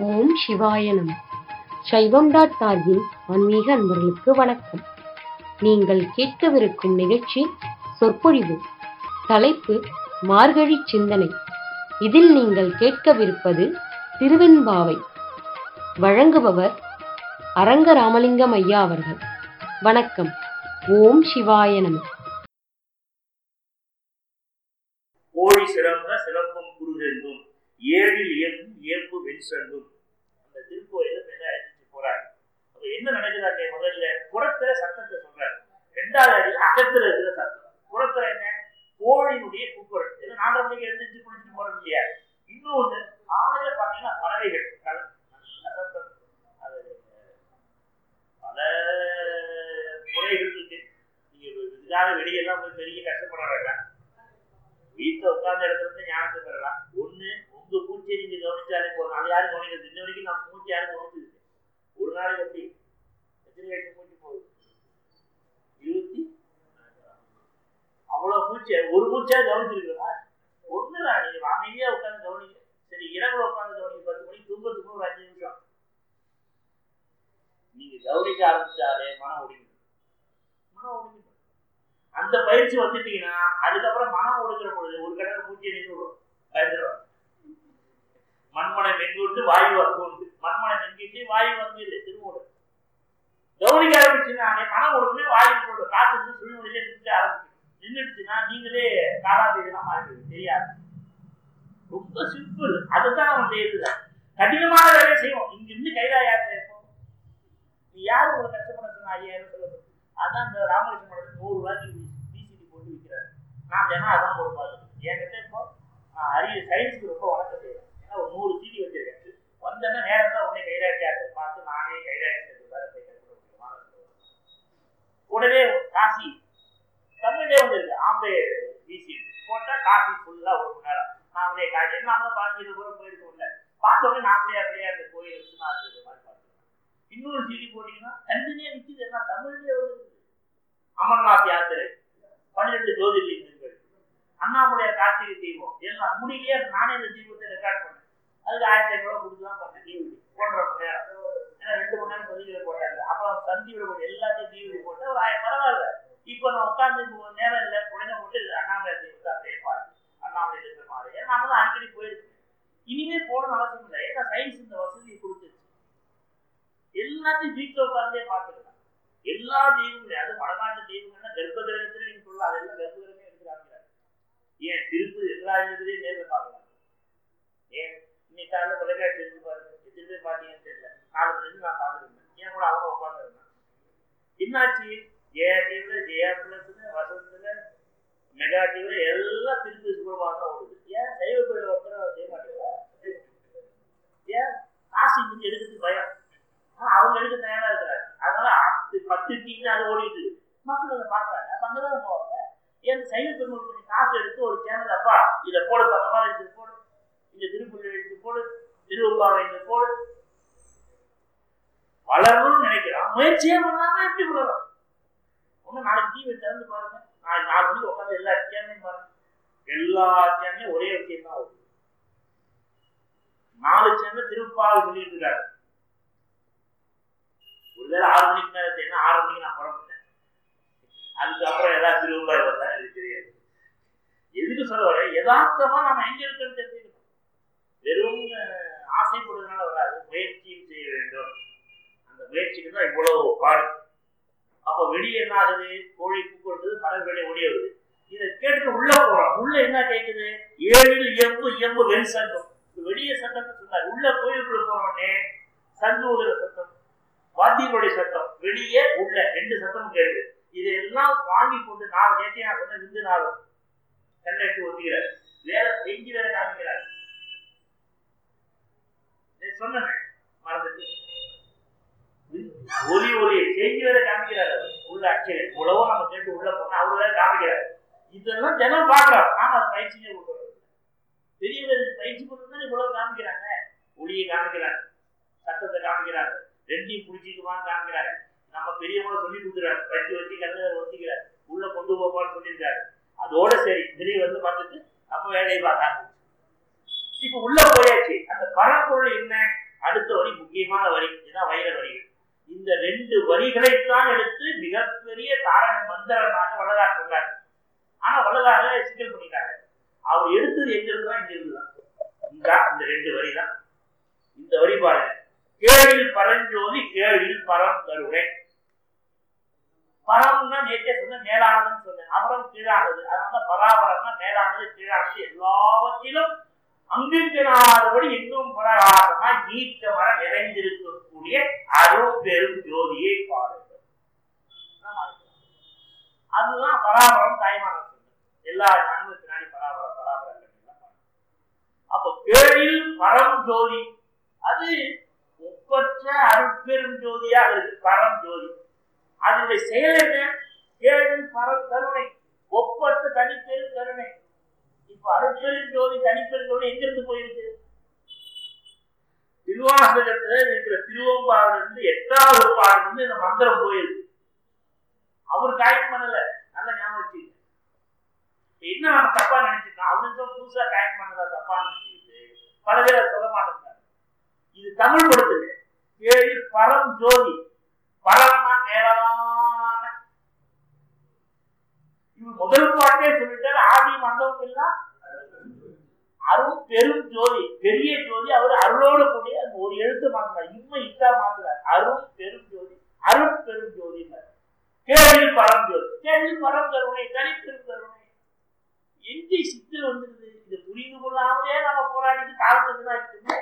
ஓம் சிவாய நம சைவம் டாட் டார்கின் ஆன்மீக அன்பர்களுக்கு வணக்கம் நீங்கள் கேட்கவிருக்கும் நிகழ்ச்சி சொற்பொழிவு தலைப்பு மார்கழி சிந்தனை இதில் நீங்கள் கேட்கவிருப்பது திருவெண்பாவை வழங்குபவர் அரங்க ராமலிங்கம் ஐயா அவர்கள் வணக்கம் ஓம் சிவாய நம கோழி சிறந்த சிறப்பும் குருகென்றும் ஏழில் இயம்பும் இயம்பு வெண்சென்றும் அந்த திருக்கோயில மேல அழைச்சிட்டு போறாங்க அப்ப என்ன நடக்குதாங்க முதல்ல புறத்துல சத்தத்தை சொல்றாரு ரெண்டாவது அடியில் அகத்துல இருக்கிற சத்தம் புறத்துல என்ன கோழியினுடைய கூக்குரல் இது நாலரை மணிக்கு எழுந்திரிச்சு குளிச்சுட்டு போறது இல்லையா இன்னொன்னு ஆலையில பாத்தீங்கன்னா பறவைகள் கல- நல்ல சத்தம் அது பல முறைகள் இருக்கு நீங்க இதுக்காக வெளியெல்லாம் போய் பெரிய கஷ்டப்பட வேண்டாம் வீட்டுல உட்கார்ந்த இடத்துல இருந்து ஞானத்தை பெறலாம் ஒண்ணு உங்க மூச்சை நீங்க கவனிச்சாலே போதும் அது யாரும் கவனிக்கிறது இன்ன வரைக்கும் நம்ம மூச்சு யாரும் கவனிச்சது இல்லை. ஒரு நாளைக்கு எப்படி எத்தனை லட்சம் மூச்சு போகுது இருபத்தி அவ்வளவு மூச்சை ஒரு மூச்சா கவனிச்சிருக்கிறா ஒண்ணுதான் நீங்க அமைதியா உட்கார்ந்து கவனிங்க சரி இரவுல உட்கார்ந்து கவனிங்க பத்து மணிக்கு தூங்கத்துக்கு ஒரு அஞ்சு நிமிஷம் நீங்க கவனிக்க ஆரம்பிச்சாலே மனம் ஒடுங்கிடும் மனம் ஒடுங்கிடும் அந்த பயிற்சி வந்துட்டீங்கன்னா அதுக்கப்புறம் மனம் ஒடுக்கிற பொழுது ஒரு கடலை மூச்சு நின்றுடும் பயந்துருவாங்க மண்மனை மென்கொண்டு வாயு வந்து மண்மனை மென்கிட்டு வாயு வந்து இல்லை திருமூடு கவனிக்க ஆரம்பிச்சுனாலே மனம் ஒடுக்குமே வாயு கொண்டு காத்து வந்து சுழிமொழியிலே நிற்க ஆரம்பிச்சு நின்றுடுச்சுன்னா நீங்களே காலாந்தீதமா மாறிடுது தெரியாது ரொம்ப சிம்பிள் அதுதான் நம்ம செய்யறது கடினமான வேலையை செய்வோம் இங்க இருந்து கைதா யாத்திரை இருப்போம் நீ யாரு உங்களை கஷ்டப்பட சொன்னா ஐயாயிரம் சொல்லுங்க அதான் இந்த ராமகிருஷ்ண மடத்துல நூறு ரூபாய்க்கு பிசிடி போட்டு விற்கிறாரு நான் தினம் அதான் போட்டு பார்த்துருக்கேன் என்கிட்ட இப்போ நான் அறிவு சயின்ஸுக்கு ரொம்ப வணக்கம் செய்யறேன் ஏன்னா ஒரு நூறு சிடி வச்சிருக்கேன் வந்தேன்னா நேரம் தான் உடனே கைராட்சி பார்த்து நானே கைராட்சி உடனே காசி தமிழ்லே வந்திருக்கு ஆம்பே பிசி போட்டா காசி ஃபுல்லா ஒரு மணி நேரம் நாமளே காசி என்ன பதினஞ்சு கூட போயிருக்கோம்ல பார்த்த உடனே நாமளே அப்படியே அந்த கோயில் வச்சு நான் இருக்கிற மாதிரி பார்த்துருக்கேன் இன்னொரு சிடி போட்டீங்கன்னா தனித்தனியா நிக்குது என்ன தமிழ்லயே வருது அமர்நாத் யாத்திரை பன்னிரெண்டு ஜோதிர்லிங்கங்கள் அண்ணாமலையார் கார்த்திகை தீபம் எல்லாம் முடியலையே நானே இந்த தீபத்தை ரெக்கார்ட் பண்ணேன் அதுக்கு ஆயிரத்தி ஐநூறு கொடுத்து தான் பண்ணேன் டிவிடி போன்ற மணி நேரம் ஏன்னா ரெண்டு மணி நேரம் பதிவு போட்டாங்க அப்புறம் சந்தியோட போட்டு எல்லாத்தையும் டிவிடி போட்டு ஒரு ஆயிரம் பரவாயில்ல இப்போ நான் உட்காந்து நேரம் இல்லை உடனே போட்டு அண்ணாமலை தீபத்தை அப்படியே பார்த்து அண்ணாமலை இருக்கிற மாதிரி ஏன்னா நம்ம தான் அடிக்கடி போயிருக்கேன் இனிமே போகணும்னு அவசியம் இல்லை ஏன்னா சயின்ஸ் இந்த வசதியை கொடுத்துருச்சு எல்லாத்தையும் வீட்டில் உட்கார்ந்தே பார்த்துக்கலாம் எல்லா தெய்வங்களையும் அது வடநாட்டு தெய்வங்கள்னா கர்ப்ப கிரகத்துல நீங்க சொல்லலாம் அதெல்லாம் கர்ப்ப கிரகமே எடுக்கிறாங்க ஏன் திருப்பு எல்லா இதுலயும் நேரில் பார்க்கலாம் ஏன் இன்னைக்கு காலையில் தொலைக்காட்சி இருந்து பாருங்க எத்தனை பேர் பார்த்தீங்கன்னு தெரியல நாலு மணிக்கு நான் பார்த்துருந்தேன் ஏன் கூட அவங்க உட்காந்துருந்தேன் என்னாச்சு ஜெயா டிவில ஜெயா பிளஸ்ல வசந்தத்துல மெகா டிவில எல்லாம் திருப்பி சுகமாக தான் ஓடுது ஏன் சைவ கோயில் ஒருத்தர் செய்ய மாட்டேங்களா ஏன் காசு இங்க எடுக்கிறதுக்கு பயம் ஆனா அவங்க எடுக்க தயாரா இருக்கிறாங்க அதனால ஆத்து பத்து டிவி அது ஓடிட்டு இருக்கு. மக்கள் அதை பாக்குறாங்க அப்ப அங்கதான் போவாங்க ஏன் சைவ பெருமாள் கொஞ்சம் காசு எடுத்து ஒரு சேனல் அப்பா இதை போடு பக்கமா இது போடு இந்த திருப்பள்ளி எடுத்து போடு திருவள்ளாவை இதை போடு வளரணும்னு நினைக்கிறான் முயற்சியே பண்ணாம எப்படி வளரும் ஒண்ணு நாளைக்கு டிவி திறந்து பாருங்க நாளைக்கு நாலு மணிக்கு உட்காந்து எல்லா சேனலையும் பாருங்க எல்லா சேனலையும் ஒரே விஷயம் தான் ஓடுது நாலு சேனல் திருப்பாவை சொல்லிட்டு இருக்காரு ஒருவேளை ஆறு மணிக்கு மேல தெரியும் ஆறு மணிக்கு நான் புறப்பட்டேன் அதுக்கப்புறம் ஏதாவது திருவள்ளாய் வந்தா எனக்கு தெரியாது எதுக்கு சொல்ல வர யதார்த்தமா நம்ம எங்க இருக்கோம்னு தெரிஞ்சுக்கணும் வெறும் அஹ், ஆசைப்படுவதனால வராது முயற்சியும் செய்ய வேண்டும் அந்த முயற்சிக்கு தான் இவ்வளவு பாடு அப்ப வெளியே என்ன ஆகுது கோழி கூப்பிடுறது பறவை வெளியே ஓடி வருது இதை கேட்டுட்டு உள்ள போறோம் உள்ள என்ன கேக்குது ஏழில் இயம்பு இயம்பு வெண் சங்கம் இது வெளியே சத்தத்தை சொன்னார் உள்ள கோயிலுக்குள்ள போன உடனே சங்கு ஊதுற சத்தம் வாத்தியங்களுடைய சத்தம் வெளியே உள்ள ரெண்டு சத்தமும் கேட்குது இதையெல்லாம் வாங்கி கொண்டு நான் நேற்றைய நான் சொன்ன விந்து நாளும் கண்ணை எடுத்து ஒத்திக்கிறார் வேற செஞ்சு வேற காமிக்கிறார் நேத்து சொன்னேன் மறந்துட்டு ஒலி ஒலி செஞ்சு வேற காமிக்கிறார் அவர் உள்ள அச்சல் உழவோ நம்ம கேட்டு உள்ள போனா அவரு வேற காமிக்கிறார் இதெல்லாம் ஜனம் பாக்குறோம் நாம அதை பயிற்சியே கொடுக்கறது பெரியவர்கள் பயிற்சி பண்ணி இவ்வளவு காமிக்கிறாங்க ஒளியை காமிக்கிறாங்க சத்தத்தை காமிக்கிறாங்க ரெண்டையும் பிடிச்சிக்குவான்னு காமிக்கிறாங்க நம்ம பெரியவங்க சொல்லி கொடுக்குறாரு வச்சு வச்சு கண்ணு ஒத்திக்கிறார் உள்ள கொண்டு போப்பான்னு சொல்லியிருக்காரு அதோட சரி வெளியே வந்து பார்த்துட்டு நம்ம வேலையை பார்க்க இப்ப உள்ள போயாச்சு அந்த பரம்பொருள் என்ன அடுத்த வரி முக்கியமான வரி இதுதான் வைர வரிகள் இந்த ரெண்டு வரிகளைத்தான் எடுத்து மிகப்பெரிய தாரக மந்திரமாக வள்ளலார் சொன்னார் ஆனா வள்ளலார சிக்கல் பண்ணிட்டாங்க அவர் எடுத்தது எங்க இருந்தா இங்க இருந்துதான் இந்த இந்த ரெண்டு வரி தான் இந்த வரி பாருங்க கேழில் பரஞ்சோதி கேழில் பரம் கருணை பரம்னா நேற்றே சொன்ன மேலானதுன்னு சொன்னேன் அபரம் கீழானது அதனால பராபரம்னா மேலானது கீழானது எல்லாவற்றிலும் அங்கிருக்கிறாதபடி இன்னும் பிரகாசமாய் நீச்சமர நிறைந்திருக்கக்கூடிய அருள் பெரும் ஜோதியை பாருங்கள் அதுதான் பராபரம் தாய்மான சொன்னது எல்லா ஞானமும் பின்னாடி பராபரம் பராபரம் அப்ப கேழில் பரம் ஜோதி அது ஒப்பற்ற அருட்பெரும் ஜோதியாக இருக்கு பரம் ஜோதி அதனுடைய செயல் என்ன கேழில் பரம் கருணை ஒப்பற்ற தனிப்பெரும் கருணை இப்ப அருட்பெரும் ஜோதி தனிப்பெரும் கருணை எங்கிருந்து போயிருக்கு திருவாசகத்துல இருக்கிற திருவம்பாவில இருந்து எட்டாவது பாடல் இருந்து இந்த மந்திரம் போயிருக்கு அவர் காயம் பண்ணல நல்ல ஞாபகம் வச்சுக்க என்ன நம்ம தப்பா நினைச்சிருக்கோம் அவருக்கு புதுசா காயம் பண்ணதா தப்பா நினைச்சுக்கிட்டு பல பேர் அதை சொல்ல மாட்டேங்கிறாங்க இது தமிழ் படுத்துங்க ஏழு பரம் ஜோதி பரம்னா மேலான இவர் முதல் பாட்டே சொல்லிட்டாரு ஆதி மந்தம் எல்லாம் அருள் பெரும் ஜோதி பெரிய ஜோதி அவர் அருளோட கூடிய அந்த ஒரு எழுத்து மாத்துறார் இம்மை இட்டா மாத்துறார் அருள் பெரும் ஜோதி அருள் பெரும் ஜோதி கேள்வி பரம் ஜோதி கேள்வி பரம் கருணை தனிப்பெரும் கருணை எங்கே சிக்கல் வந்துருது இதை புரிந்து கொள்ளாமலே நம்ம போராடிட்டு காலத்துக்கு தான் இருக்குமே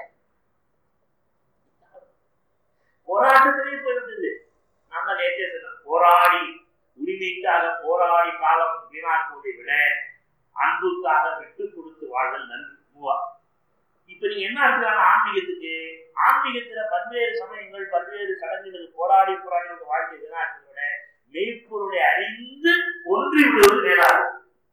போராட்டத்திலே போயிருந்தது நம்ம நேற்றே சொன்னோம் போராடி உரிமைக்காக போராடி காலம் வீணாக்குவதை விட அன்புக்காக விட்டு கொடுத்து வாழ்தல் நன்றி மூவா இப்ப நீங்க என்ன இருக்கிறாங்க ஆன்மீகத்துக்கு ஆன்மீகத்துல பல்வேறு சமயங்கள் பல்வேறு சடங்குகளுக்கு போராடி போராடி உங்க வாழ்க்கை வீணாக்குவதை விட மெய்ப்பொருளை அறிந்து ஒன்றி விடுவது மேலாகும்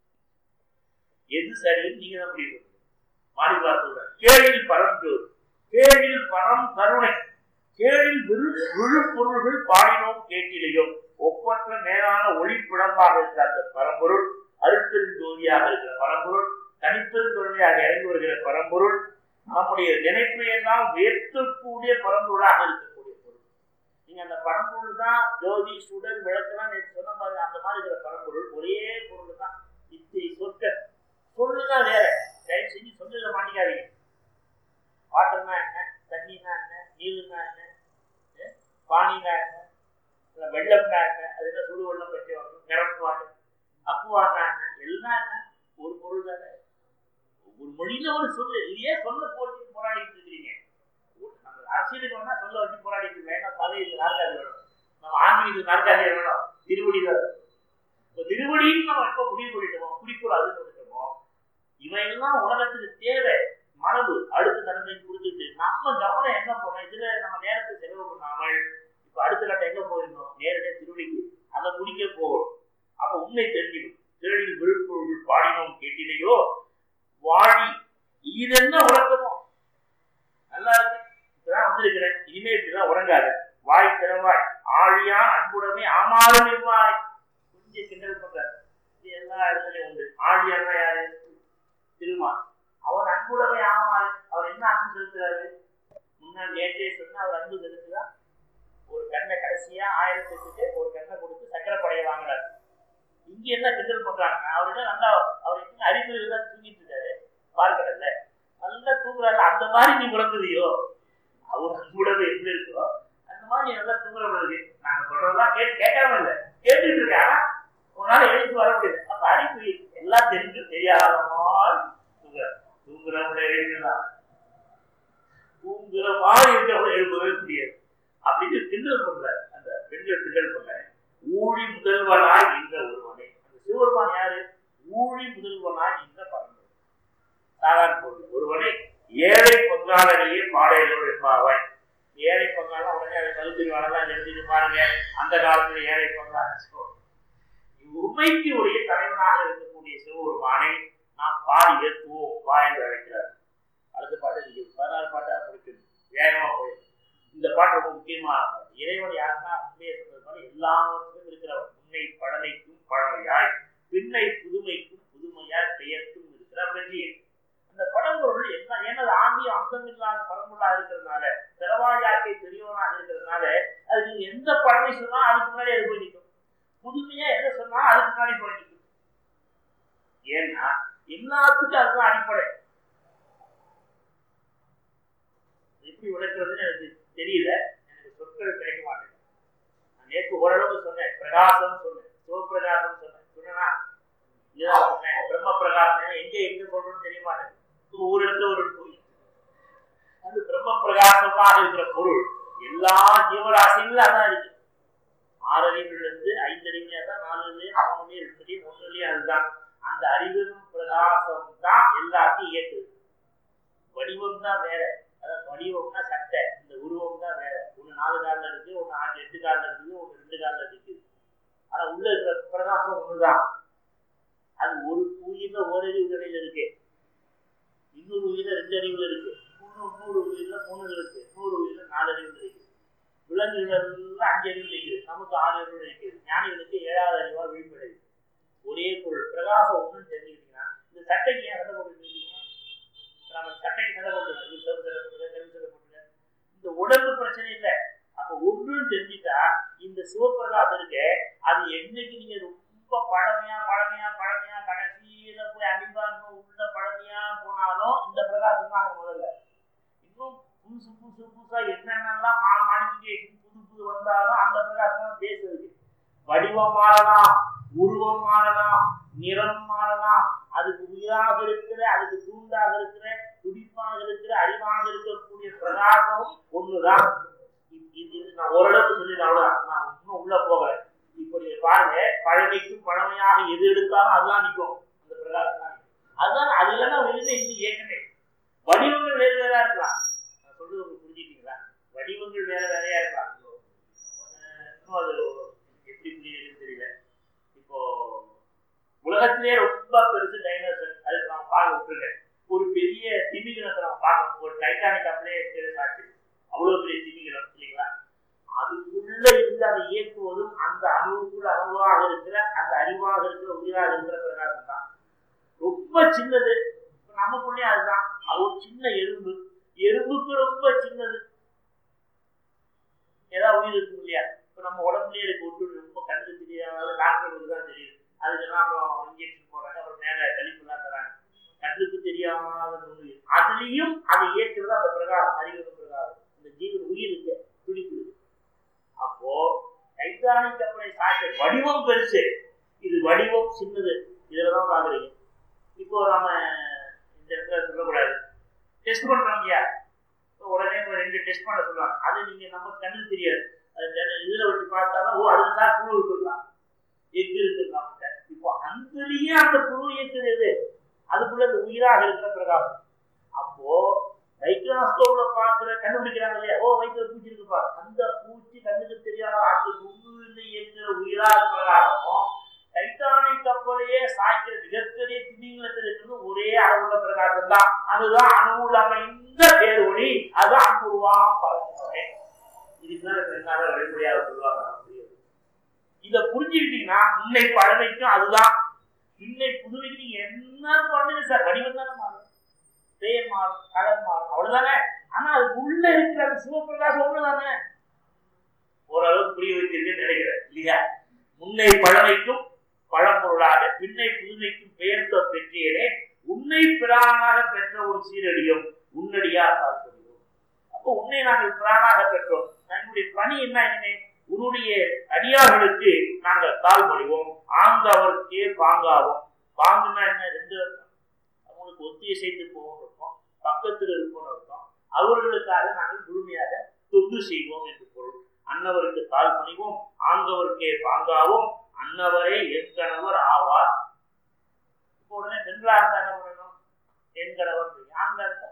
எது சரின்னு நீங்க தான் முடிவு மாணிவா சொல்ற கேழில் பரஞ்சோர் கேழில் பரம் கருணை கேழில் விழு விழுப்பொருள்கள் பாடினோம் கேட்டிலையும் ஒப்பற்ற மேலான ஒளிப்பிடமாக இருக்கிற அந்த பரம்பொருள் அருட்பெரும் ஜோதியாக இருக்கிற பரம்பொருள் தனிப்பெரும் கருணையாக இறங்கி வருகிற பரம்பொருள் நம்முடைய நினைப்பை எல்லாம் உயர்த்தக்கூடிய பரம்பொருளாக இருக்கக்கூடிய பொருள் நீங்க அந்த பரம்பொருள் தான் ஜோதி சுடர் விளக்கெல்லாம் நேற்று சொன்ன மாதிரி அந்த மாதிரி இருக்கிற பரம்பொருள் ஒரே பொருள் தான் இத்தனை சொற்கள் சொல்லுதான் வேற தயவு செஞ்சு சொல்லுல மாட்டிக்காதீங்க வாட்டர்னா என்ன தண்ணினா என்ன நீருனா என்ன பானினா என்ன இல்லை வெள்ளம்னா என்ன அது என்ன சுடு வெள்ளம் பற்றி வரணும் நிரப்புவாடு அப்புவானா என்ன எல்லாம் என்ன ஒரு பொருள் தானே ஒரு மொழியில ஒரு சொல்லு இதையே சொல்ல போட்டு போராடிட்டு இருக்கிறீங்க நம்ம அரசியலுக்கு வேணா சொல்ல வச்சு போராடிட்டு இருக்கோம் ஏன்னா பதவிக்கு நாற்காலி வேணும் நம்ம ஆன்மீகத்துக்கு நாற்காலி வேணும் திருவடி தான் இப்போ திருவடின்னு நம்ம எப்போ முடிவு பண்ணிட்டோமோ குறிக்கோள் அதுன்னு வந்துட்டோமோ இவையெல்லாம் உலகத்துக்கு தேவை மரபு அடுத்த தலைமுறைக்கு கொடுத்துட்டு நம்ம கவனம் எங்க போனோம் இதுல நம்ம நேரத்தை செலவு பண்ணாமல் இப்ப அடுத்த கட்டம் எங்க போயிருந்தோம் நேரடியாக திருவடிக்கு அதை குடிக்க போகணும் அப்ப உண்மை தெரிஞ்சிடும் திருடியில் விழுப்பொருள் பாடினோம் கேட்டிலையோ வாழி இது என்ன உறக்கமோ நல்லா இருக்கு இப்பதான் வந்திருக்கிறேன் இனிமே இப்படிதான் உறங்காத வாய் திறவாய் ஆழியா அன்புடமே ஆமாறும் இவ்வாறு கொஞ்சம் கிண்டல் பண்ற இது எல்லா இடத்துலயும் உண்டு ஆழியான்னா யாரு திருமான் அவர் அன்புடமை ஆமாறு அவர் என்ன அன்பு செலுத்துறாரு முன்னாள் நேற்றே சொன்னா அவர் அன்பு செலுத்துதா ஒரு கண்ணை கடைசியா ஆயிரத்தி எட்டுக்கு ஒரு கண்ணை கொடுத்து சக்கரை படைய வாங்குறாரு இங்க என்ன கிண்டல் பண்றாங்க அவர்கிட்ட நல்லா அவர் என்ன அறிவு தான் தூங்கிட்டு இருக்காரு பார்க்கறல்ல நல்லா தூங்குறாரு அந்த மாதிரி நீ உறங்குதியோ அவர் அன்புடமை எப்படி இருக்கோ அந்த மாதிரி நீ நல்லா தூங்குற பிறகு நாங்க சொல்றதெல்லாம் கேட்டு கேட்காம இல்லை கேட்டுட்டு இருக்கா உன்னால எழுந்து வர முடியாது அப்ப அறிவு எல்லாம் தெரிஞ்சு தெரியாத மாதிரி தூங்குற தூங்குறவங்கள எழுதுதான் தூங்குற மாதிரி இருக்கிறவங்கள எழுப்பவே முடியாது அப்படின்னு கிண்டல் பண்ற அந்த பெண்கள் கிண்டல் பண்ற ஊழி முதல்வனாய் என்ற ஒருவனே அந்த சிவபெருமான் யாரு ஊழி முதல்வனாய் என்ற பரம்பரை சாதாரண பொருள் ஒருவனை ஏழை பங்காளனையே பாடையிலோடு என்பாவாய் ஏழை பங்காளம் உடனே அதை கருத்துருவானதான் எழுதிட்டு பாருங்க அந்த காலத்துல ஏழை பங்காளன் உண்மைக்கு உடைய தலைவனாக இருக்கக்கூடிய சிவபெருமானை நாம் பாடி ஏற்றுவோம் வா என்று அழைக்கிறார் அடுத்த பாட்டு நீங்க பதினாறு பாட்டா பிடிக்கும் வேகமா போயிடும் இந்த பாட்டு ரொம்ப முக்கியமான பாட்டு இறைவன் யாருன்னா உண்மையை சொன்னது மாதிரி எல்லாவற்றிலும் இருக்கிறவர் உன்னை பழமைக்கும் பழமையாய் பின்னை புதுமைக்கும் புதுமையாய் பெயர்க்கும் இருக்கிற பெற்றியன் அந்த படம்பொருள் என்ன ஏன்னா ஆண்டிய அந்தம் இல்லாத படம்பொருளாக பெரியவனா இருக்கிறதுனால திறவாயாக்கை பெரியவனாக இருக்கிறதுனால அது நீங்க எந்த பழமை சொன்னா அதுக்கு முன்னாடி அது போய் நிற்கும் புதுமையா எதை சொன்னா அதுக்கு முன்னாடி போய் நிற்கும் ஏன்னா எல்லாத்துக்கும் அதுதான் அடிப்படை எப்படி விளக்குறதுன்னு எனக்கு தெரியல எனக்கு சொற்கள் கிடைக்க மாட்டேங்குது நான் நேற்று ஓரளவு சொன்னேன் பிரகாசம் சொன்னேன் சிவபிரகாசம் சொன்னேன் சொன்னா இதுதான் சொன்னேன் பிரம்ம பிரகாசம் எங்க எங்க சொல்றோம்னு தெரிய மாட்டேங்குது ஒரு இடத்துல ஒரு கோயில் அது பிரம்ம பிரகாசமாக இருக்கிற பொருள் எல்லா ஜீவராசிகளும் அதான் இருக்கு ஆறு அறிவுல இருந்து ஐந்து அறிவுலயா தான் நாலுலயும் மூணுலயும் ரெண்டுலயும் ஒண்ணுலயும் அதுதான் அந்த அறிவின் பிரகாசம் தான் எல்லாத்தையும் இயக்குது வடிவம் தான் வேற அதாவது வடிவம்னா சட்டை இந்த உருவம் தான் வேற ஒண்ணு நாலு காலில் இருக்கு ஒண்ணு ஆறு எட்டு காலில் இருக்குது ஒண்ணு ரெண்டு காலில் இருக்குது ஆனா உள்ள இருக்கிற பிரகாசம் ஒண்ணுதான் அது ஒரு உயிர்ல ஓரறிவு நிலையில இருக்கு இன்னொரு உயிர்ல ரெண்டு அறிவுல இருக்கு நூறு நூறு உயிர்ல மூணு இருக்கு நூறு உயிர்ல நாலு அறிவுல இருக்கு விலங்குகள் அஞ்சு அறிவு இருக்குது நமக்கு ஆறு அறிவு இருக்குது ஞானிகளுக்கு ஏழாவது அறிவா விழிப்படையுது ஒரே பொருள் பிரகாசம் ஒண்ணுன்னு தெரிஞ்சுக்கிட்டீங்கன்னா இந்த சட்டைக்கு ஏன் சண்டை போட்டுருக்கீங்க நம்ம சட்டைக்கு சண்டை போட்டுருக்கோம் இது சிவப்பு சண்டை போட்டுருக்க கருப்பு சண்டை போட்டுருக்க இந்த உடம்பு பிரச்சனை இல்லை அப்ப ஒன்றுன்னு தெரிஞ்சுட்டா இந்த சிவப்பிரகாசம் இருக்கு அது என்னைக்கு நீங்க ரொம்ப பழமையா பழமையா பழமையா கடைசியில போய் அடிபார்ந்து உள்ள பழமையா போனாலும் இந்த பிரகாசம் தான் அங்க முதல்ல இன்னும் புதுசு புதுசு புதுசா என்னென்னலாம் மாடிஃபிகேஷன் புது புது வந்தாலும் அந்த பிரகாசம் தான் பேசுறது வடிவம் மாறலாம் உருவம் மாறலாம் நிறம் மாறலாம் அதுக்கு உயிராக இருக்கிற அதுக்கு தூண்டாக இருக்கிற துடிப்பாக இருக்கிற அறிவாக இருக்கக்கூடிய பிரகாசமும் ஒண்ணுதான் இது நான் ஓரளவுக்கு சொல்லிடுறேன் அவ்வளவுதான் நான் இன்னும் உள்ள போகல இப்போ நீங்க பாருங்க பழமைக்கும் பழமையாக எது எடுத்தாலும் அதுதான் நிற்கும் அந்த பிரகாசம் தான் அதுதான் அது இல்லைன்னா வெளியில இன்னும் ஏற்கனவே வடிவங்கள் வேறு வேறா இருக்கலாம் நான் சொல்றது உங்களுக்கு புரிஞ்சுட்டீங்களா வடிவங்கள் வேற வேறையா இருக்கலாம் இன்னும் அது எப்படி புரியுதுன்னு தெரியல இப்போ உலகத்திலே ரொம்ப பெருசு டைனோசர் அதுக்கு நம்ம பார்க்க விட்டுருங்க ஒரு பெரிய திமிங்கலத்தை நம்ம பார்க்கணும் ஒரு டைட்டானிக் அப்படியே ஆச்சு அவ்வளவு பெரிய திமிங்கலம் இல்லைங்களா அதுக்குள்ள இருந்து அதை இயக்குவதும் அந்த அணுவுக்குள்ள அணுவாக இருக்கிற அந்த அறிவாக இருக்கிற உயிராக இருக்கிற பிரகாசம் தான் ரொம்ப சின்னது நமக்குள்ளே அதுதான் அது ஒரு சின்ன எறும்பு எறும்புக்கு ரொம்ப சின்னது ஏதாவது உயிர் இருக்கும் இல்லையா இப்போ நம்ம உடம்புலயே இருக்கு ஒட்டு ரொம்ப கண்ணுக்கு தெரியாத டாக்டர்களுக்கு தான் தெரியுது அதுக்கெல்லாம் அப்புறம் இன்ஜெக்ஷன் போடுறாங்க அப்புறம் மேலே கழிப்புலாம் தராங்க கண்ணுக்கு தெரியாத நோய் அதுலேயும் அதை ஏற்றுறது அந்த பிரகாரம் அறிவு பிரகாரம் இந்த ஜீவன் உயிர் இருக்கு துடிப்பு அப்போ டைட்டானிக் கப்பலை சாய்ச்ச வடிவம் பெருசு இது வடிவம் சின்னது இதுல தான் பாக்குறீங்க இப்போ நம்ம இந்த இடத்துல சொல்லக்கூடாது டெஸ்ட் பண்றோம் இல்லையா உடனே இப்போ ரெண்டு டெஸ்ட் பண்ண சொல்லுவாங்க அது நீங்க நம்ம கண்ணுக்கு தெரியாது அது இதுல வச்சு பார்த்தாலும் ஓ அதுல தான் புழு இருக்கலாம் எஃகு இருக்கலாம் இப்போ அங்கேயே அந்த புழு இயக்குறது அதுக்குள்ள இந்த உயிராக இருக்கிற பிரகாசம் அப்போ மைக்ரோஸ்கோப்ல பாக்குற கண்டுபிடிக்கிறாங்க இல்லையா ஓ வயிற்றுல பூச்சி இருக்குப்பா அந்த பூச்சி கண்ணுக்கு தெரியாத அது உண்மையில இயங்குற உயிராக பிரகாசமும் டைட்டானிக் கப்பலையே சாய்க்கிற மிகப்பெரிய திமிங்கலத்தில் இருக்கிறது ஒரே அளவுள்ள பிரகாசம் தான் அதுதான் அணுவுள்ள அமைந்த பேர் ஒளி அதுதான் அன்புருவாக பரப்புறே இதுதான் ரெண்டாவது வெளிப்படையாக சொல்லுவாங்க இதை புரிஞ்சுக்கிட்டீங்கன்னா இன்னை பழமைக்கும் அதுதான் இன்னை புதுமைக்கு நீங்க என்ன பண்ணுங்க சார் வடிவம் தானே மாறும் பெயர் மாறும் கலர் மாறும் அவ்வளவுதானே ஆனா அதுக்கு உள்ள இருக்கிற அந்த சிவபிரகாசம் ஒண்ணுதானே ஓரளவுக்கு புரிய வைத்திருக்கேன்னு நினைக்கிறேன் இல்லையா முன்னை பழமைக்கும் பழம்பொருளாக பின்னை புதுமைக்கும் பெயர்த்த பெற்றியனே உன்னை பிராணாக பெற்ற ஒரு சீரடியும் உன்னடியா பார்க்கிறோம் அப்போ உன்னை நாங்கள் பிராணாக பெற்றோம் நம்முடைய பணி என்ன இனிமே உன்னுடைய அடியார்களுக்கு நாங்கள் கால் மொழிவோம் ஆங்கவருக்கே பாங்காவோம் பாங்குன்னா என்ன ரெண்டு அர்த்தம் அவங்களுக்கு ஒத்தியசைந்து போவோம் இருக்கும் பக்கத்தில் இருப்போம் இருக்கும் அவர்களுக்காக நாங்கள் முழுமையாக தொண்டு செய்வோம் என்று பொருள் அன்னவருக்கு கால் பணிவோம் ஆங்கவருக்கே பாங்காவும் அன்னவரே என் கணவர் ஆவார் இப்போ உடனே பெண்களா இருந்தா என்ன பண்ணணும் என் கணவர் ஆண்களா இருந்தா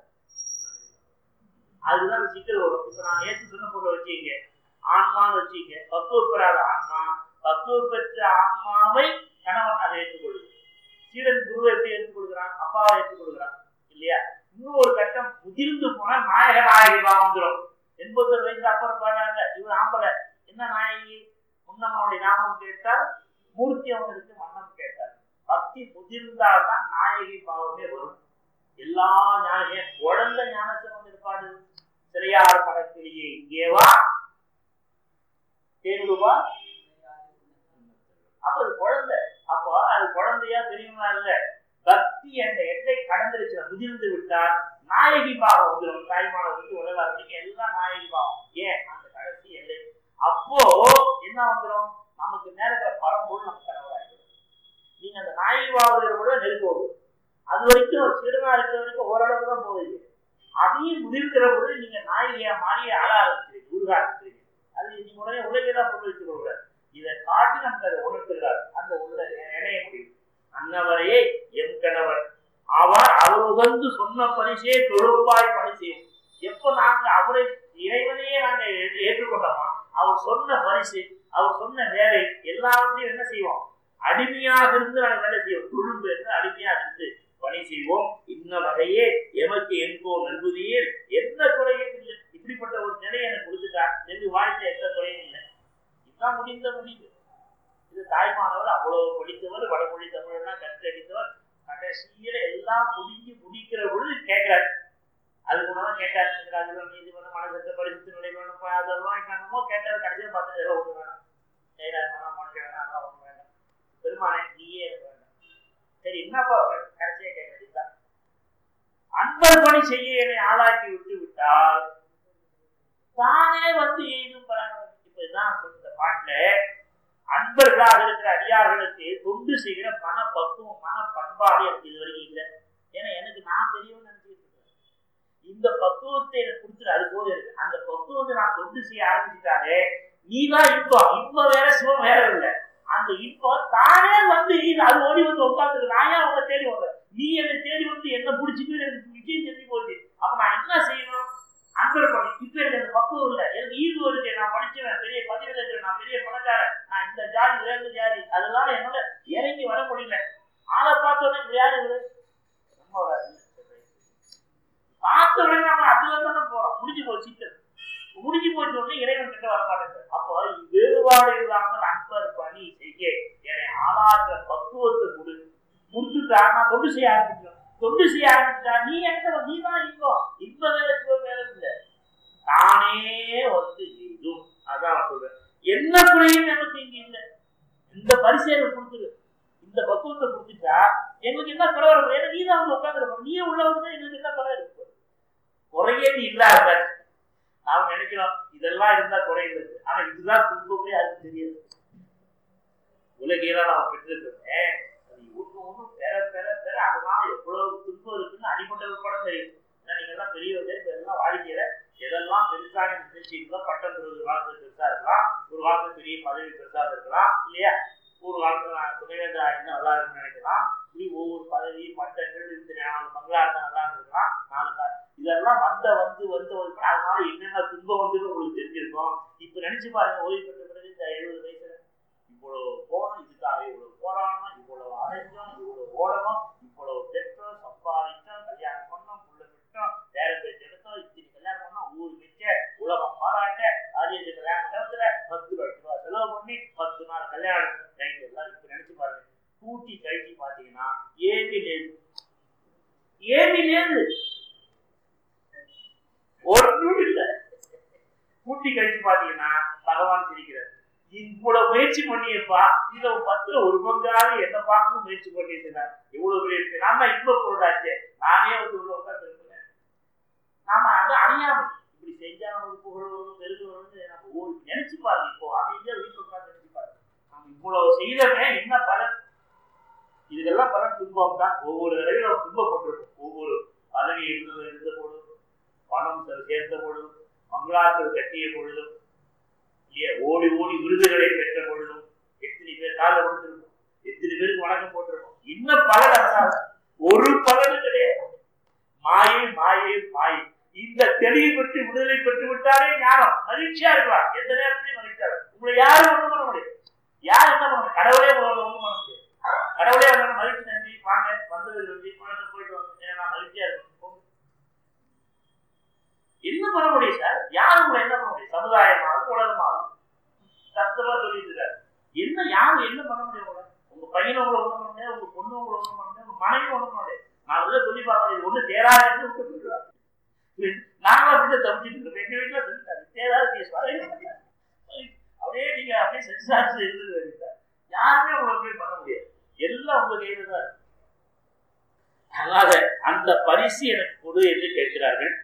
அதுதான் சிக்கல் வரும் இப்ப நான் நேற்று சொன்ன பொருளை வச்சீங்க ஆன்மான்னு வச்சீங்க பக்குவ பெறாத ஆன்மா பக்குவ பெற்ற ஆன்மாவை கணவன் அதை ஏற்றுக்கொள்ளுது சீடன் குருவை எப்படி ஏற்றுக்கொள்கிறான் அப்பாவை ஏற்றுக்கொள்கிறான் இல்லையா இன்னும் ஒரு கட்டம் முதிர்ந்து போனா நாயக நாயகி வந்துடும் எண்பத்தொரு வயசுல அப்புறம் பாருங்க இவர் ஆம்பளை என்ன நாயகி முன்னம்மனுடைய நாமம் கேட்டால் மூர்த்தி அவனுக்கு மன்னம் கேட்டார் பக்தி முதிர்ந்தால் தான் நாயகி பாவமே வரும் எல்லா ஞான குழந்தை ஞானத்தை வந்து இருப்பாடு பிள்ளையார் படத்திலேயே இங்கே வா தேடுவா அப்ப அது குழந்தை அப்போ அது குழந்தையா தெரியுமா இல்ல பக்தி என்ற எல்லை கடந்துருச்சு முதிர்ந்து விட்டால் நாயகி பாவம் வந்துடும் தாய்மான விட்டு உலகாரத்துக்கு எல்லாம் நாயகி பாவம் ஏன் அந்த கடைசி எல்லை அப்போ என்ன வந்துடும் நமக்கு நேரத்துல பரம்பொருள் நம்ம கனவாயிடும் நீங்க அந்த நாயகி பாவம் கூட நெருக்க வரும் அது வரைக்கும் சிறுநா இருக்கிற வரைக்கும் ஓரளவு தான் போவீங்க அதையும் முதிர்க்கிற பொழுது நீங்க நாயகியா மாறி ஆள ஆரம்பிச்சிருக்கீங்க உருக ஆரம்பிச்சிருக்கீங்க அது நீங்க உடனே உலகே தான் போட்டு வச்சுக்க கூடாது இதை காட்டி நமக்கு அதை உணர்த்துகிறார் அந்த உள்ள இணைய முடியும் அன்னவரையே எம் கணவர் அவர் அவர் உகந்து சொன்ன பரிசே தொழுப்பாய் பணி செய்யும் எப்ப நாங்க அவரை இறைவனையே நாங்க ஏற்று- ஏற்றுக்கொண்டோமா அவர் சொன்ன பரிசு அவர் சொன்ன வேலை எல்லாவற்றையும் என்ன செய்வோம் அடிமையாக இருந்து நாங்கள் வேலை செய்வோம் தொழும்பு என்று அடிமையாக இருந்து பணி செய்வோம் இன்ன வகையே எமக்கு எங்கோ நல்குதியில் எந்த குறையும் இல்லை இப்படிப்பட்ட ஒரு நிலையை எனக்கு கொடுத்துட்டார் என்று வாழ்க்கை எந்த குறையும் இல்லை இதுதான் முடிந்த முடிவு இது தாய்மானவர் அவ்வளவு படித்தவர் வடமொழி தமிழெல்லாம் கற்றடித்தவர் கடைசியில எல்லாம் முடிஞ்சு முடிக்கிற பொழுது கேட்கிறார் அதுக்கு முன்னாடி கேட்டார் அதுல நீதிமன்றம் மனசத்தை பரிசுத்து நிலை வேணும் அதெல்லாம் என்னமோ கேட்டார் கடைசியில் பார்த்தது எல்லாம் ஒண்ணு வேணும் செய்யறாரு வேணாம் மனுஷன் வேணாம் அதெல்லாம் ஒண்ணு வேண்டாம் பெருமானே நீயே எனக்கு வேண்டாம் சரி என்னப்பா வேணும்? கடைசியா கேட்கறதுதான் அன்பர் பணி செய்ய என்னை ஆளாக்கி விட்டு விட்டால் தானே வந்து எய்தும் பலன் இப்ப இதுதான் இந்த பாட்டுல அன்பர்களாக இருக்கிற அடியார்களுக்கு தொண்டு செய்கிற மன பக்குவம் மன பண்பாடு எனக்கு இது வரைக்கும் இல்லை ஏன்னா எனக்கு நான் பெரியவன் நினைச்சிட்டு இருக்கேன் இந்த பக்குவத்தை எனக்கு கொடுத்துரு அது போது எனக்கு அந்த பக்குவத்தை நான் தொண்டு செய்ய ஆரம்பிச்சுட்டாலே நீதான் இன்பம் இன்பம் வேற சிவம் வேற இல்லை அந்த இன்பம் தானே வந்து இது அது ஓடி வந்து உட்காந்துருக்கு நான் ஏன் உங்களை தேடி வந்தேன் நீ என்னை தேடி வந்து என்ன பிடிச்சிட்டு எனக்கு விஷயம் தெரிஞ்சு போச்சு அப்ப நான் என்ன செய்யணும் அன்பர் பண்ணி இப்ப எனக்கு அந்த பக்குவம் இல்லை எனக்கு ஈர்வு இருக்கு நான் படிச்சவன் பெரிய பதிவில் இருக்கிறேன் நான் பெரிய பணக்காரன் நான் இந்த ஜாதி உயர்ந்த ஜாதி அதனால என்னால இறங்கி வர முடியல ஆளை பார்த்த உடனே இப்படி யாரு இவரு நம்ம ஒரு அறிஞர். பார்த்த உடனே நம்ம அதுல தானே போறோம் முடிஞ்சு போச்சு சிக்கல் முடிஞ்சு போச்சு உடனே இறைவன் கிட்ட வர மாட்டேங்குது அப்போ வேறுபாடு இல்லாமல் அன்பர் பணி செய்ய என்னை ஆளாற்ற பக்குவத்தை கொடு கொடுத்துட்டா நான் தொண்டு செய்ய ஆரம்பிக்கிறேன் தொண்டு செய்ய ஆரம்பிச்சா நீ எங்க நீ தான் இன்பம் இன்ப வேலை சிவ வேலை இல்லை தானே வந்து எய்தும் அதான் நான் சொல்றேன் என்ன குறையும் எனக்கு இங்க இல்லை இந்த பரிசை எனக்கு கொடுத்துரு இந்த பக்குவத்தை கொடுத்துட்டா எங்களுக்கு என்ன குறை வரும் ஏன்னா நீ தான் வந்து உட்காந்துருப்போம் நீ உள்ள வந்து எங்களுக்கு என்ன குறை இருக்கு குறையே நீ இல்லாத நாம் நினைக்கிறோம் இதெல்லாம் இருந்தா குறை இருக்கு ஆனா இதுதான் துன்பமே யாருக்கும் தெரியாது உலகையெல்லாம் நாம் பெற்றிருக்கோமே அது ஒண்ணு ஒண்ணு பெற பெற பெற அதனால எவ்வளவு துன்பம் இருக்குன்னு அடிப்பட்ட கூட தெரியும் ஏன்னா நீங்க எல்லாம் பெரியவங்க இப்ப எல்லாம் வாழ்க்கையில எதெல்லாம் பெருசாக நினைச்சீங்களோ பட்டம் பெறுவது காலத்துல பெருசா இருக்கலாம் ஒரு காலத்துல பெரிய பதவி பெருசா இருக்கலாம் இல்லையா ஒரு காலத்துல நான் துணைவேந்தரா இருந்தா நல்லா இருக்குன்னு நினைக்கலாம் இப்படி ஒவ்வொரு பதவி பட்டங்கள் இந்த நாலு பங்களா இருந்தா நல்லா இருந்திருக்கலாம் நாலு ப- இதெல்லாம் வந்த வந்து வந்து வந்து அதனால என்னென்ன துன்பம் வந்துன்னு உங்களுக்கு தெரிஞ்சிருக்கும் இப்ப நினைச்சு பாருங்க ஓய்வு பெற்ற பிறகு இந்த எழுபது வயசுல இவ்வளவு போனோம் இதுக்காக இவ்வளவு போராடணும் இவ்வளவு அடைஞ்சோம் இவ்வளவு ஓடணும் இவ்வளவு பெற்றோம் சம்பாதிச்சோம் கல்யாணம் பண்ணோம் புள்ள விட்டோம் வேற பேச்சு எடுத்தோம் இத்தனை கல்யாணம் பண்ணோம் ஊர் மிச்ச உலகம் பாராட்ட ஆரியது கல்யாண நேரத்துல பத்து லட்ச ரூபாய் செலவு பண்ணி பத்து நாள் கல்யாணம் ரைட் எல்லாம் இப்ப நினைச்சு பாருங்க கூட்டி கழிச்சு பாத்தீங்கன்னா ஏமி லேது ஏமி லேது ஒன்றும் இல்லை கூட்டி கழிச்சு பாத்தீங்கன்னா பகவான் சிரிக்கிறார் இவ்வளவு முயற்சி பண்ணியப்பா இத பத்துல ஒரு பங்காவது என்ன பார்க்கணும் முயற்சி பண்ணிட்டு இவ்வளவு பெரிய இருக்கு நான் தான் இன்ப பொருளாச்சே நானே வந்து உள்ள உட்காந்து இருக்கிறேன் நாம அதை அறியாம இப்படி செஞ்சா நமக்கு புகழ் வரும் பெருகு வரும்னு நம்ம ஓ நினைச்சு பாருங்க இப்போ அமைதியா வீட்டுல உட்காந்து நினைச்சு பாருங்க நம்ம இவ்வளவு செய்தமே என்ன பலன் இதுக்கெல்லாம் பலன் துன்பம் தான் ஒவ்வொரு தடவையும் நம்ம துன்பப்பட்டிருக்கோம் ஒவ்வொரு பதவி இருந்தது இருந்த பொழுதும் பணம் சே- சேர்ந்த பொழுதும் மங்களாக்கள் கட்டிய பொழுதும் இல்லையா ஓடி ஓடி விருதுகளை பெற்ற பொழுதும் எத்தனை பேர் கால கொடுத்துருக்கோம் எத்தனை பேருக்கு வணக்கம் போட்டிருக்கோம் இன்னும் பலன் அதனால ஒரு பலனும் கிடையாது மாயை மாயை மாயை இந்த தெளிவை பற்றி விடுதலை பெற்று விட்டாலே ஞானம் மகிழ்ச்சியா இருக்கலாம் எந்த நேரத்திலையும் மகிழ்ச்சியா இருக்கலாம் உங்களை யாரும் ஒண்ணும் பண்ண முடியும் யார் என்ன பண்ண முடியும் கடவுளே உங்களை ஒண்ணும் பண்ண முடியும் கடவுளே வந்தாலும் மகிழ்ச்சி நன்றி வாங்க வந்தது நன்றி வணக்கம் போயிட்டு வாங்க ஏன்னா நான் மகிழ்ச்சியா இருக்கணும் போங்க. என்ன பண்ண முடியும் சார் யார் உங்களை என்ன பண்ண முடியும் சமுதாயமாகும் உலகமாகும் சத்தமா சொல்லிட்டு இருக்காரு என்ன யாரும் என்ன பண்ண முடியும் உங்களை உங்க பையனை உங்களை ஒண்ணும் பண்ண முடியாது உங்க பொண்ணு உங்களை ஒண்ணும் பண்ண முடியாது உங்க மனைவி ஒண்ணும் பண்ண முடியாது நான் உள்ள சொல்லி பார்க்கறேன் இது ஒண்ணு தேராது விட்டு போயிடுவாங்க நாங்களும் அப்படிதான் தவிச்சிட்டு இருக்கோம் எங்க வீட்டுல சொல்லிட்டாங்க தேவையான பேசுவாங்க அப்படியே நீங்க அப்படியே செஞ்சு சாப்பிட்டு இருந்தது வேண்டியதான் யாருமே உங்களை போய் பண்ண முடியாது எல்லாம் உங்க கையில தான் இருக்கு. அதனால அந்த பரிசு எனக்கு கொடு என்று கேட்கிறார்கள்